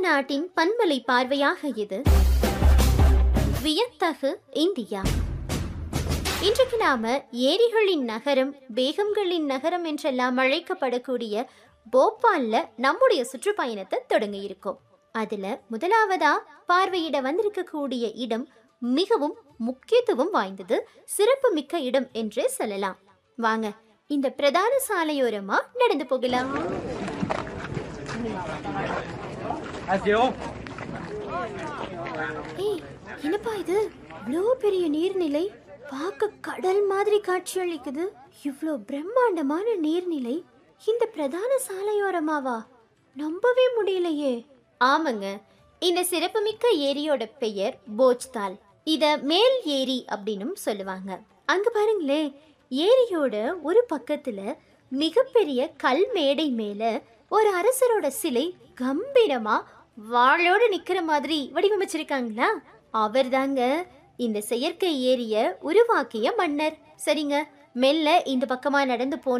நாட்டின் பன்மலை பார்வையாக இது வியத்தகு இந்தியா இன்றைக்கு நாம ஏரிகளின் நகரம் பேகம்களின் நகரம் என்றெல்லாம் அழைக்கப்படக்கூடிய போபால்ல நம்முடைய சுற்றுப்பயணத்தை தொடங்க இருக்கோம் அதுல முதலாவதா பார்வையிட வந்திருக்கக்கூடிய இடம் மிகவும் முக்கியத்துவம் வாய்ந்தது சிறப்பு மிக்க இடம் என்றே சொல்லலாம் வாங்க இந்த பிரதான சாலையோரமா நடந்து போகலாம் ஏய் என்னப்பா இது இவ்வளோ பெரிய நீர்நிலை பார்க்க கடல் மாதிரி காட்சியளிக்குது இவ்வளோ பிரம்மாண்டமான நீர்நிலை இந்த பிரதான சாலையோரமாவா நம்பவே முடியலையே ஆமாங்க இந்த சிறப்புமிக்க ஏரியோட பெயர் போஜ்தால் இத மேல் ஏரி அப்படின்னும் சொல்லுவாங்க அங்க பாருங்களே ஏரியோட ஒரு பக்கத்துல மிகப்பெரிய கல் மேடை மேல ஒரு அரசரோட சிலை கம்பீரமா வாளோட நிக்கிற மாதிரி வடிவமைச்சிருக்காங்களா அவர்தாங்க இந்த செயற்கை ஏரிய உருவாக்கிய மன்னர் சரிங்க மெல்ல இந்த பக்கமா நடந்து போன